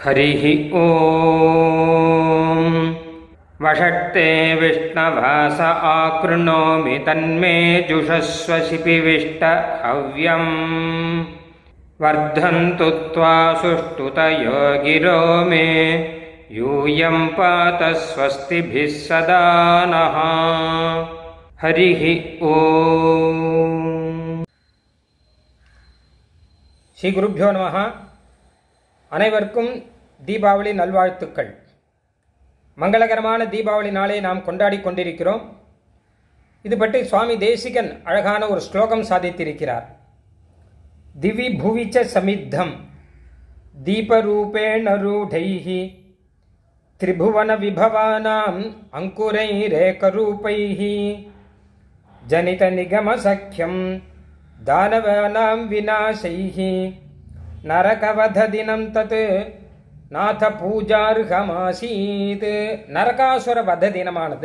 हरिः ॐ वषट्ते विष्णवास आकृणोमि तन्मे जुषस्व शिपिविष्ट हव्यम् वर्धन्तु त्वा सुष्ठुतयो गिरो मे यूयं पात स्वस्तिभिः सदा नः हरिः ॐ ஸ்ரீ குருப்பியோ நமஹ அனைவருக்கும் தீபாவளி நல்வாழ்த்துக்கள் மங்களகரமான தீபாவளி நாளை நாம் கொண்டாடி கொண்டிருக்கிறோம் இது பற்றி சுவாமி தேசிகன் அழகான ஒரு ஸ்லோகம் சாதித்திருக்கிறார் திவி புவிச்ச சமித்தம் தீபரூபேண ரூடைஹி திரிபுவன விபவானாம் அங்குரைரேகரூபைஹி ஜனித நிகம சக்கியம் தானவானாம் விநாசைः நரகவததினம் தத் நாத பூஜார்ஹமாசீத் நரகாசுர வத தினமானது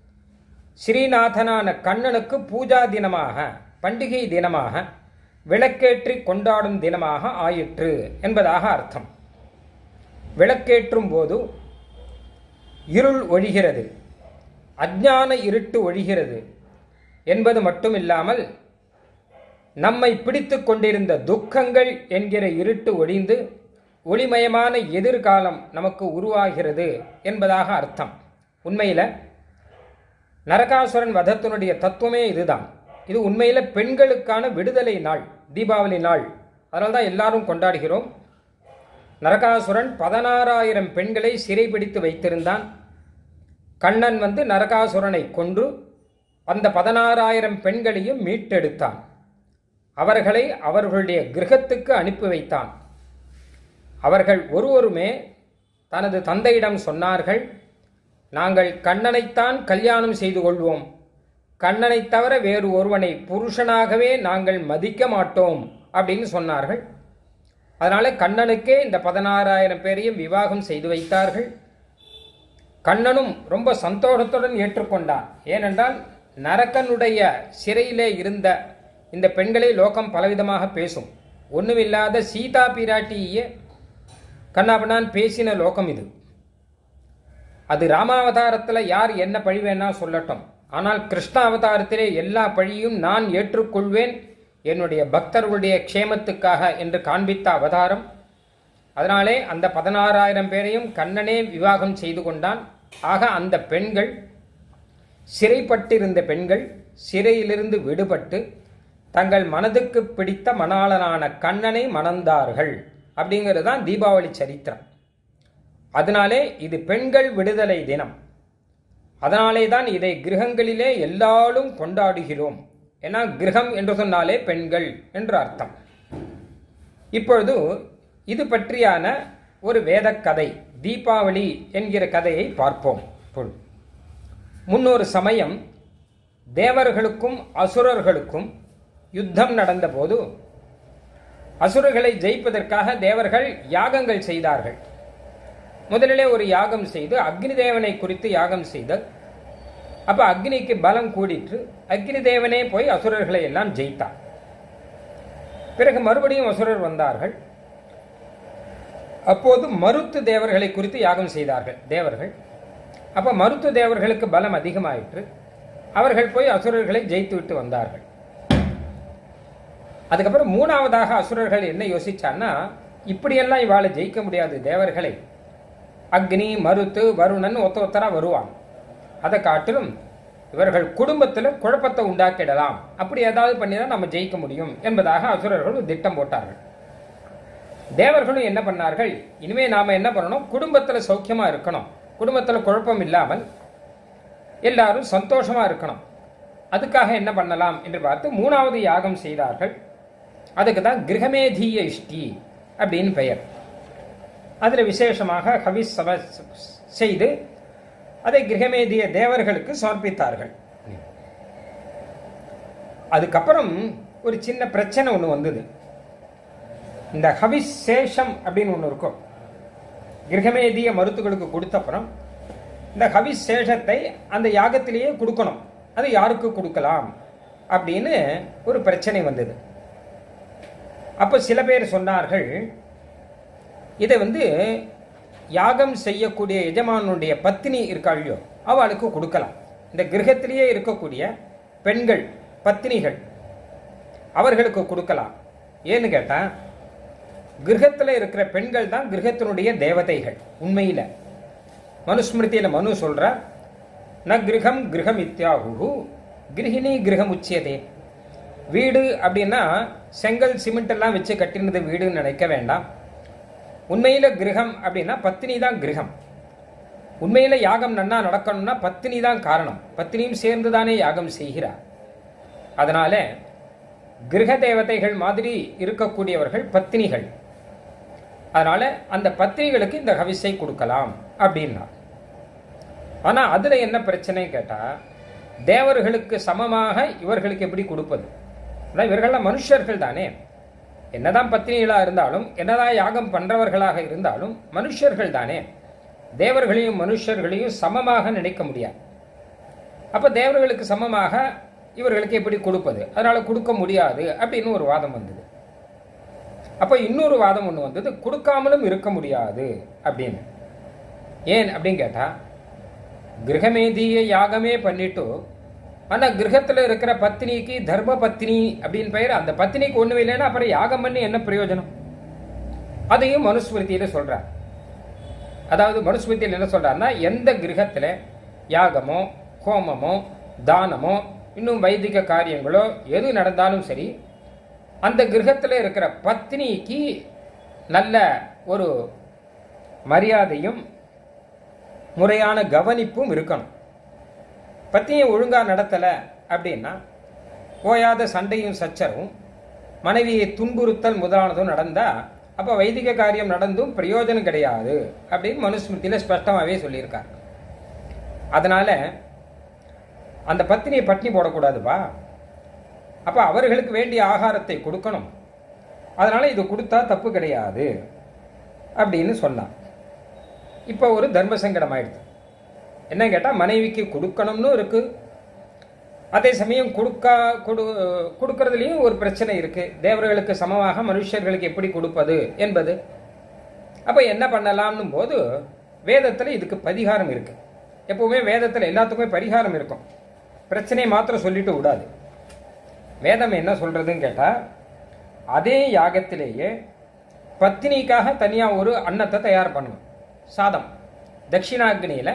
ஸ்ரீநாதனான கண்ணனுக்கு பூஜா தினமாக பண்டிகை தினமாக விளக்கேற்றி கொண்டாடும் தினமாக ஆயிற்று என்பதாக அர்த்தம் விளக்கேற்றும் போது இருள் ஒழிகிறது அஞ்ஞான இருட்டு ஒழிகிறது என்பது மட்டுமில்லாமல் நம்மை பிடித்து கொண்டிருந்த துக்கங்கள் என்கிற இருட்டு ஒழிந்து ஒளிமயமான எதிர்காலம் நமக்கு உருவாகிறது என்பதாக அர்த்தம் உண்மையில் நரகாசுரன் வதத்தினுடைய தத்துவமே இதுதான் இது உண்மையில் பெண்களுக்கான விடுதலை நாள் தீபாவளி நாள் அதனால தான் எல்லாரும் கொண்டாடுகிறோம் நரகாசுரன் பதினாறாயிரம் பெண்களை சிறைபிடித்து வைத்திருந்தான் கண்ணன் வந்து நரகாசுரனை கொன்று அந்த பதினாறாயிரம் பெண்களையும் மீட்டெடுத்தான் அவர்களை அவர்களுடைய கிரகத்துக்கு அனுப்பி வைத்தான் அவர்கள் ஒருவருமே தனது தந்தையிடம் சொன்னார்கள் நாங்கள் கண்ணனைத்தான் கல்யாணம் செய்து கொள்வோம் கண்ணனைத் தவிர வேறு ஒருவனை புருஷனாகவே நாங்கள் மதிக்க மாட்டோம் அப்படின்னு சொன்னார்கள் அதனால கண்ணனுக்கே இந்த பதினாறாயிரம் பேரையும் விவாகம் செய்து வைத்தார்கள் கண்ணனும் ரொம்ப சந்தோஷத்துடன் ஏற்றுக்கொண்டான் ஏனென்றால் நரக்கனுடைய சிறையிலே இருந்த இந்த பெண்களை லோகம் பலவிதமாக பேசும் ஒன்றுமில்லாத சீதா பிராட்டியே கண்ணாபண்ணான் பேசின லோகம் இது அது ராமாவதாரத்தில் யார் என்ன பழி வேணா சொல்லட்டும் ஆனால் கிருஷ்ண அவதாரத்திலே எல்லா பழியும் நான் ஏற்றுக்கொள்வேன் என்னுடைய பக்தர்களுடைய க்ஷேமத்துக்காக என்று காண்பித்த அவதாரம் அதனாலே அந்த பதினாறாயிரம் பேரையும் கண்ணனே விவாகம் செய்து கொண்டான் ஆக அந்த பெண்கள் சிறைப்பட்டிருந்த பெண்கள் சிறையிலிருந்து விடுபட்டு தங்கள் மனதுக்கு பிடித்த மணாளனான கண்ணனை மணந்தார்கள் அப்படிங்கிறது தான் தீபாவளி சரித்திரம் அதனாலே இது பெண்கள் விடுதலை தினம் அதனாலே தான் இதை கிரகங்களிலே எல்லாரும் கொண்டாடுகிறோம் ஏன்னா கிரகம் என்று சொன்னாலே பெண்கள் என்று அர்த்தம் இப்பொழுது இது பற்றியான ஒரு வேத கதை தீபாவளி என்கிற கதையை பார்ப்போம் இப்பொழுது முன்னொரு சமயம் தேவர்களுக்கும் அசுரர்களுக்கும் யுத்தம் நடந்தபோது அசுரர்களை ஜெயிப்பதற்காக தேவர்கள் யாகங்கள் செய்தார்கள் முதலிலே ஒரு யாகம் செய்து அக்னி தேவனை குறித்து யாகம் செய்தல் அப்ப அக்னிக்கு பலம் கூடிற்று அக்னி தேவனே போய் அசுரர்களை எல்லாம் ஜெயித்தார் பிறகு மறுபடியும் அசுரர் வந்தார்கள் அப்போது மருத்து தேவர்களை குறித்து யாகம் செய்தார்கள் தேவர்கள் அப்ப மருத்து தேவர்களுக்கு பலம் அதிகமாயிற்று அவர்கள் போய் அசுரர்களை ஜெயித்து விட்டு வந்தார்கள் அதுக்கப்புறம் மூணாவதாக அசுரர்கள் என்ன யோசிச்சான்னா இப்படியெல்லாம் இவாளை ஜெயிக்க முடியாது தேவர்களை அக்னி மருத்து வருணன் ஒத்த ஒத்தரா வருவான் அதை காட்டிலும் இவர்கள் குடும்பத்தில் குழப்பத்தை உண்டாக்கிடலாம் அப்படி ஏதாவது பண்ணி தான் நம்ம ஜெயிக்க முடியும் என்பதாக அசுரர்கள் ஒரு திட்டம் போட்டார்கள் தேவர்களும் என்ன பண்ணார்கள் இனிமே நாம என்ன பண்ணணும் குடும்பத்தில் சௌக்கியமா இருக்கணும் குடும்பத்தில் குழப்பம் இல்லாமல் எல்லாரும் சந்தோஷமா இருக்கணும் அதுக்காக என்ன பண்ணலாம் என்று பார்த்து மூணாவது யாகம் செய்தார்கள் அதுக்கு தான் கிரகமேதீய இஷ்டி அப்படின்னு பெயர் அதில் விசேஷமாக ஹவிஸ் சம செய்து அதை கிரகமேதிய தேவர்களுக்கு சமர்ப்பித்தார்கள் அதுக்கப்புறம் ஒரு சின்ன பிரச்சனை ஒன்று வந்தது இந்த ஹவிஸ் சேஷம் அப்படின்னு ஒன்று இருக்கும் கிரகமேதிய மருத்துகளுக்கு கொடுத்தப்புறம் இந்த ஹவிஸ் சேஷத்தை அந்த யாகத்திலேயே கொடுக்கணும் அது யாருக்கு கொடுக்கலாம் அப்படின்னு ஒரு பிரச்சனை வந்தது அப்போ சில பேர் சொன்னார்கள் இதை வந்து யாகம் செய்யக்கூடிய எஜமானுடைய பத்தினி இருக்காள்யோ அவளுக்கு கொடுக்கலாம் இந்த கிரகத்திலேயே இருக்கக்கூடிய பெண்கள் பத்தினிகள் அவர்களுக்கு கொடுக்கலாம் ஏன்னு கேட்டா கிரகத்தில் இருக்கிற பெண்கள் தான் கிரகத்தினுடைய தேவதைகள் உண்மையில் மனுஸ்மிருதியில் மனு சொல்ற ந கிரகம் கிரகம் இத்தியாகு கிரகிணி கிரகம் உச்சியதே வீடு அப்படின்னா செங்கல் சிமெண்ட் எல்லாம் வச்சு கட்டினது வீடுன்னு நினைக்க வேண்டாம் உண்மையில கிரகம் அப்படின்னா பத்தினி தான் கிரகம் உண்மையில யாகம் நன்னா நடக்கணும்னா பத்தினி தான் காரணம் பத்தினியும் சேர்ந்து தானே யாகம் செய்கிறார் அதனால கிரக தேவதைகள் மாதிரி இருக்கக்கூடியவர்கள் பத்தினிகள் அதனால அந்த பத்தினிகளுக்கு இந்த ஹவிஸை கொடுக்கலாம் அப்படின்னா ஆனா அதுல என்ன பிரச்சனை கேட்டா தேவர்களுக்கு சமமாக இவர்களுக்கு எப்படி கொடுப்பது அதான் இவர்கள்லாம் மனுஷர்கள் தானே என்னதான் பத்தினிகளா இருந்தாலும் என்னதான் யாகம் பண்றவர்களாக இருந்தாலும் மனுஷர்கள் தானே தேவர்களையும் மனுஷர்களையும் சமமாக நினைக்க முடியாது அப்ப தேவர்களுக்கு சமமாக இவர்களுக்கு எப்படி கொடுப்பது அதனால கொடுக்க முடியாது அப்படின்னு ஒரு வாதம் வந்தது அப்ப இன்னொரு வாதம் ஒன்று வந்தது கொடுக்காமலும் இருக்க முடியாது அப்படின்னு ஏன் அப்படின்னு கேட்டா கிரகமேதிய யாகமே பண்ணிட்டு ஆனா கிரகத்துல இருக்கிற பத்தினிக்கு தர்ம பத்தினி அப்படின்னு பெயர் அந்த பத்தினிக்கு ஒண்ணும் இல்லைன்னா அப்புறம் யாகம் பண்ணி என்ன பிரயோஜனம் அதையும் மனுஸ்மிருதியில சொல்றார் அதாவது மனுஸ்மிருதியில் என்ன சொல்றாருன்னா எந்த கிரகத்துல யாகமோ ஹோமமோ தானமோ இன்னும் வைதிக காரியங்களோ எது நடந்தாலும் சரி அந்த கிரகத்தில் இருக்கிற பத்னிக்கு நல்ல ஒரு மரியாதையும் முறையான கவனிப்பும் இருக்கணும் பத்தினியை ஒழுங்கா நடத்தல அப்படின்னா ஓயாத சண்டையும் சச்சரவும் மனைவியை துன்புறுத்தல் முதலானதும் நடந்தா அப்ப வைதிக காரியம் நடந்தும் பிரயோஜனம் கிடையாது அப்படின்னு மனுஸ்மிருதியில ஸ்பஷ்டமாவே சொல்லியிருக்கார் அதனால அந்த பத்தினியை பட்னி போடக்கூடாதுப்பா அப்ப அவர்களுக்கு வேண்டிய ஆகாரத்தை கொடுக்கணும் அதனால இது கொடுத்தா தப்பு கிடையாது அப்படின்னு சொன்னான் இப்போ ஒரு தர்ம சங்கடம் ஆயிடுது என்ன கேட்டால் மனைவிக்கு கொடுக்கணும்னு இருக்கு அதே சமயம் கொடுக்கா கொடு கொடுக்கறதுலையும் ஒரு பிரச்சனை இருக்கு தேவர்களுக்கு சமமாக மனுஷர்களுக்கு எப்படி கொடுப்பது என்பது அப்போ என்ன பண்ணலாம்னும் போது வேதத்தில் இதுக்கு பரிகாரம் இருக்கு எப்பவுமே வேதத்தில் எல்லாத்துக்குமே பரிகாரம் இருக்கும் பிரச்சனையை மாத்திரம் சொல்லிட்டு விடாது வேதம் என்ன சொல்றதுன்னு கேட்டா அதே யாகத்திலேயே பத்தினிக்காக தனியா ஒரு அன்னத்தை தயார் பண்ணணும் சாதம் தட்சிணாக்னியில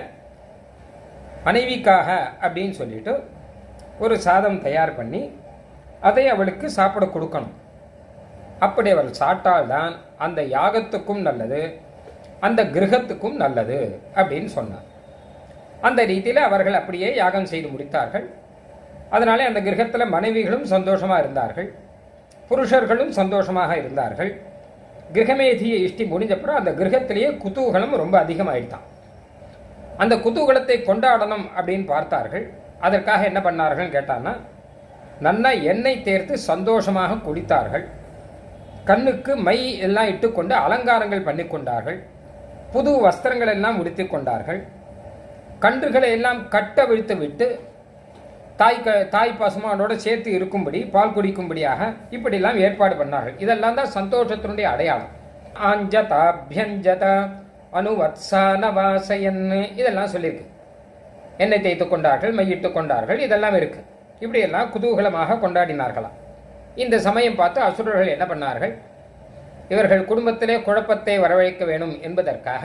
மனைவிக்காக அப்படின்னு சொல்லிட்டு ஒரு சாதம் தயார் பண்ணி அதை அவளுக்கு சாப்பிட கொடுக்கணும் அப்படி அவள் சாப்பிட்டால்தான் அந்த யாகத்துக்கும் நல்லது அந்த கிரகத்துக்கும் நல்லது அப்படின்னு சொன்னார் அந்த ரீதியில் அவர்கள் அப்படியே யாகம் செய்து முடித்தார்கள் அதனாலே அந்த கிரகத்தில் மனைவிகளும் சந்தோஷமா இருந்தார்கள் புருஷர்களும் சந்தோஷமாக இருந்தார்கள் கிரகமேதியை இஷ்டி முடிஞ்சப்புறம் அந்த கிரகத்திலேயே குதூகலம் ரொம்ப அதிகமாயிட்டான் அந்த குதூகலத்தை கொண்டாடணும் அப்படின்னு பார்த்தார்கள் அதற்காக என்ன பண்ணார்கள் கேட்டான்னா நன்னா எண்ணெய் தேர்த்து சந்தோஷமாக குடித்தார்கள் கண்ணுக்கு மை எல்லாம் இட்டுக்கொண்டு அலங்காரங்கள் பண்ணி கொண்டார்கள் புது வஸ்திரங்கள் எல்லாம் உடுத்திக் கொண்டார்கள் கன்றுகளை எல்லாம் கட்ட விழுத்து விட்டு தாய் க தாய் பசுமானோட சேர்த்து இருக்கும்படி பால் குடிக்கும்படியாக இப்படிலாம் ஏற்பாடு பண்ணார்கள் இதெல்லாம் தான் சந்தோஷத்தினுடைய அடையாளம் ஆஞ்சத அபியஞ்சத அனுவத்சானவாசயன் இதெல்லாம் சொல்லியிருக்கு எண்ணெய் தேய்த்து கொண்டார்கள் மையிட்டு கொண்டார்கள் இதெல்லாம் இருக்கு இப்படியெல்லாம் குதூகலமாக கொண்டாடினார்களாம் இந்த சமயம் பார்த்து அசுரர்கள் என்ன பண்ணார்கள் இவர்கள் குடும்பத்திலே குழப்பத்தை வரவழைக்க வேணும் என்பதற்காக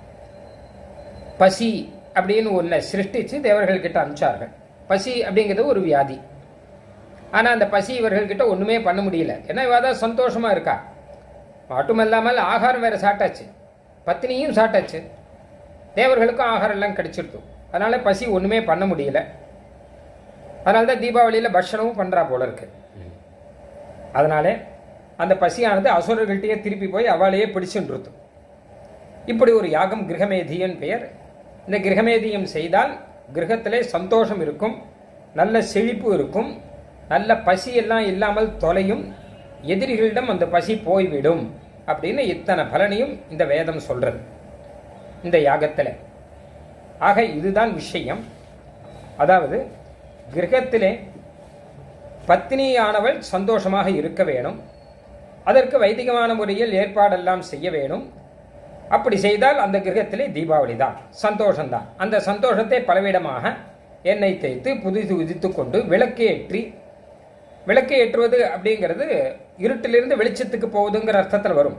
பசி அப்படின்னு ஒன்றை சிருஷ்டிச்சு தேவர்கள்கிட்ட அனுப்பிச்சார்கள் பசி அப்படிங்கிறது ஒரு வியாதி ஆனால் அந்த பசி இவர்கள்கிட்ட ஒன்றுமே பண்ண முடியல ஏன்னா இவ தான் சந்தோஷமா இருக்கா மட்டுமல்லாமல் ஆகாரம் வேற சாப்பிட்டாச்சு பத்தினியும் சாப்பிட்டாச்சு தேவர்களுக்கும் ஆகாரம் எல்லாம் கிடைச்சிருது அதனால பசி ஒன்றுமே பண்ண முடியல அதனால தான் தீபாவளியில் பட்சணமும் பண்ணுறா போல இருக்கு அதனால அந்த பசியானது அசுரர்கள்ட்டையே திருப்பி போய் அவளையே பிடிச்சுன்றது இப்படி ஒரு யாகம் கிரகமேதியன் பெயர் இந்த கிரகமேதியம் செய்தால் கிரகத்திலே சந்தோஷம் இருக்கும் நல்ல செழிப்பு இருக்கும் நல்ல பசி எல்லாம் இல்லாமல் தொலையும் எதிரிகளிடம் அந்த பசி போய்விடும் அப்படின்னு இத்தனை பலனையும் இந்த வேதம் சொல்றது இந்த யாகத்தில் ஆக இதுதான் விஷயம் அதாவது கிரகத்திலே பத்தினியானவள் சந்தோஷமாக இருக்க வேணும் அதற்கு வைதிகமான முறையில் ஏற்பாடெல்லாம் செய்ய வேணும் அப்படி செய்தால் அந்த கிரகத்திலே தீபாவளி தான் சந்தோஷம்தான் அந்த சந்தோஷத்தை பலவிடமாக எண்ணெய் தேய்த்து புதிது உதித்து கொண்டு விளக்கு ஏற்றி விளக்கு ஏற்றுவது அப்படிங்கிறது இருட்டிலிருந்து வெளிச்சத்துக்கு போகுதுங்கிற அர்த்தத்தில் வரும்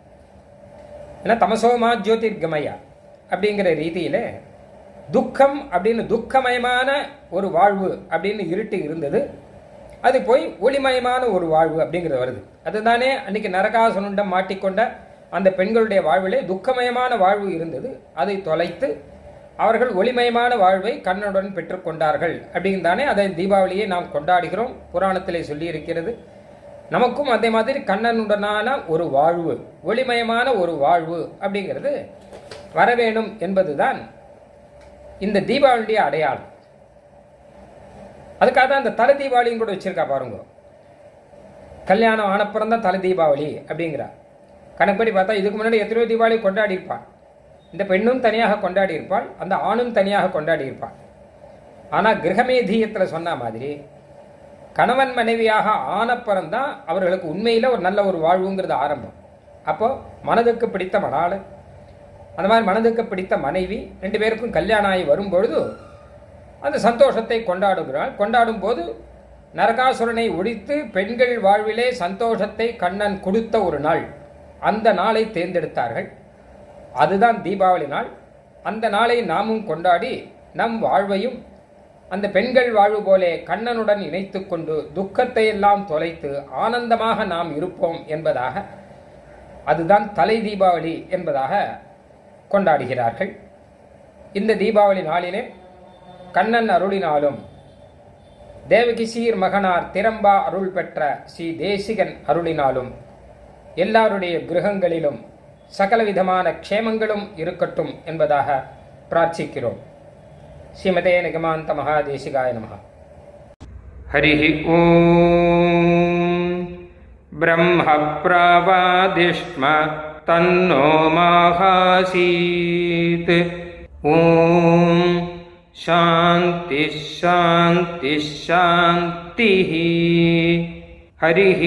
ஏன்னா தமசோமா ஜோதிர்கமயா அப்படிங்கிற ரீதியில துக்கம் அப்படின்னு துக்கமயமான ஒரு வாழ்வு அப்படின்னு இருட்டு இருந்தது அது போய் ஒளிமயமான ஒரு வாழ்வு அப்படிங்கிறது வருது அதுதானே அன்னைக்கு நரகாசுனுண்டம் மாட்டிக்கொண்ட அந்த பெண்களுடைய வாழ்விலே துக்கமயமான வாழ்வு இருந்தது அதை தொலைத்து அவர்கள் ஒளிமயமான வாழ்வை கண்ணனுடன் பெற்றுக்கொண்டார்கள் அப்படின்னு தானே அதை தீபாவளியை நாம் கொண்டாடுகிறோம் புராணத்திலே சொல்லி இருக்கிறது நமக்கும் அதே மாதிரி கண்ணனுடனான ஒரு வாழ்வு ஒளிமயமான ஒரு வாழ்வு அப்படிங்கிறது வரவேணும் என்பதுதான் இந்த தீபாவளியுடைய அடையாளம் அதுக்காக தான் இந்த தலை தீபாவளியும் கூட வச்சிருக்கா பாருங்க கல்யாணம் ஆனப்புறம் தான் தலை தீபாவளி அப்படிங்கிறா கணக்குப்படி பார்த்தா இதுக்கு முன்னாடி எத்தனையோ தீபாவளி கொண்டாடி இருப்பாள் இந்த பெண்ணும் தனியாக கொண்டாடி இருப்பாள் அந்த ஆணும் தனியாக கொண்டாடி இருப்பாள் ஆனால் கிரகமேதீயத்தில் சொன்ன மாதிரி கணவன் மனைவியாக ஆனப்புறம் தான் அவர்களுக்கு உண்மையில் ஒரு நல்ல ஒரு வாழ்வுங்கிறது ஆரம்பம் அப்போ மனதுக்கு பிடித்த மணாள் அந்த மாதிரி மனதுக்கு பிடித்த மனைவி ரெண்டு பேருக்கும் கல்யாணம் ஆகி வரும்பொழுது அந்த சந்தோஷத்தை கொண்டாடுகிறாள் கொண்டாடும் போது நரகாசுரனை ஒழித்து பெண்கள் வாழ்விலே சந்தோஷத்தை கண்ணன் கொடுத்த ஒரு நாள் அந்த நாளை தேர்ந்தெடுத்தார்கள் அதுதான் தீபாவளி நாள் அந்த நாளை நாமும் கொண்டாடி நம் வாழ்வையும் அந்த பெண்கள் வாழ்வு போலே கண்ணனுடன் இணைத்து கொண்டு துக்கத்தை எல்லாம் தொலைத்து ஆனந்தமாக நாம் இருப்போம் என்பதாக அதுதான் தலை தீபாவளி என்பதாக கொண்டாடுகிறார்கள் இந்த தீபாவளி நாளிலே கண்ணன் அருளினாலும் தேவகி சீர் மகனார் திரம்பா அருள் பெற்ற ஸ்ரீ தேசிகன் அருளினாலும் எல்லாருடைய கிரகங்களிலும் சகலவிதமான க்ஷேமங்களும் இருக்கட்டும் என்பதாக பிரார்த்திக்கிறோம் ஸ்ரீமதே நிகமாந்த மகாதேசிகாய நமகா हरिः ॐ ब्रह्मप्रावादिष्म तन्नो माहासीत् ॐ शान्तिः शान्तिः शान्तिः ஹரிः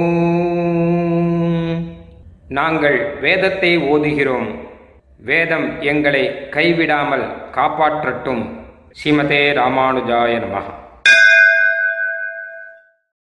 ஓம் நாங்கள் வேதத்தை ஓதுகிறோம் வேதம் எங்களை கைவிடாமல் காப்பாற்றட்டும் ஸ்ரீமதே ராமானுஜாய நமः